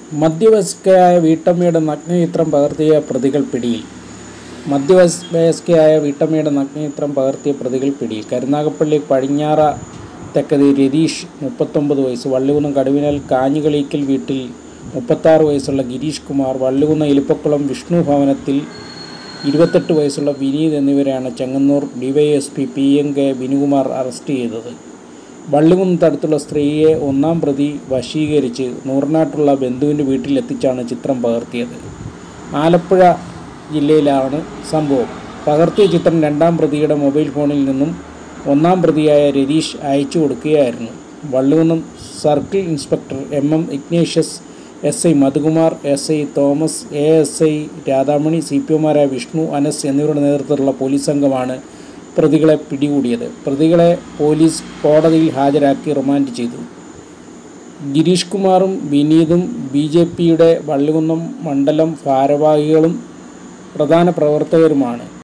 മധ്യവയസ്കയായ വീട്ടമ്മയുടെ നഗ്നചിത്രം പകർത്തിയ പ്രതികൾ പിടിയിൽ മധ്യവയസ്കയായ വീട്ടമ്മയുടെ നഗ്നചിത്രം പകർത്തിയ പ്രതികൾ പിടിയിൽ കരുനാഗപ്പള്ളി പടിഞ്ഞാറ തെക്കതി രതീഷ് മുപ്പത്തൊമ്പത് വയസ്സ് വള്ളികുന്നം കടുവിനാൽ കാഞ്ഞികളിക്കൽ വീട്ടിൽ മുപ്പത്താറ് വയസ്സുള്ള ഗിരീഷ് കുമാർ വള്ളികുന്ന എലിപ്പക്കുളം വിഷ്ണു ഭവനത്തിൽ ഇരുപത്തെട്ട് വയസ്സുള്ള വിനീത് എന്നിവരെയാണ് Chengannur DYSP P N K Vinukumar arrest ചെയ്തത് വള്ളികുന്നത്തടുത്തുള്ള സ്ത്രീയെ ഒന്നാം പ്രതി വശീകരിച്ച് നൂറിനാട്ടുള്ള ബന്ധുവിൻ്റെ വീട്ടിലെത്തിച്ചാണ് ചിത്രം പകർത്തിയത് ആലപ്പുഴ ജില്ലയിലാണ് സംഭവം പകർത്തിയ ചിത്രം രണ്ടാം പ്രതിയുടെ മൊബൈൽ ഫോണിൽ നിന്നും ഒന്നാം പ്രതിയായ രതീഷ് അയച്ചു കൊടുക്കുകയായിരുന്നു Vallikunnam circle inspector M M Ignatius S I Madhukumar S I Thomas A S I Radhamani C P ഒമാരായ വിഷ്ണു അനസ് എന്നിവരുടെ നേതൃത്വത്തിലുള്ള പോലീസ് സംഘമാണ് പ്രതികളെ പിടികൂടിയത് പ്രതികളെ പോലീസ് കോടതിയിൽ ഹാജരാക്കി റിമാൻഡ് ചെയ്തു ഗിരീഷ് കുമാറും വിനീതും ബി ജെ പിയുടെ വള്ളികുന്നം മണ്ഡലം ഭാരവാഹികളും പ്രധാന പ്രവർത്തകരുമാണ്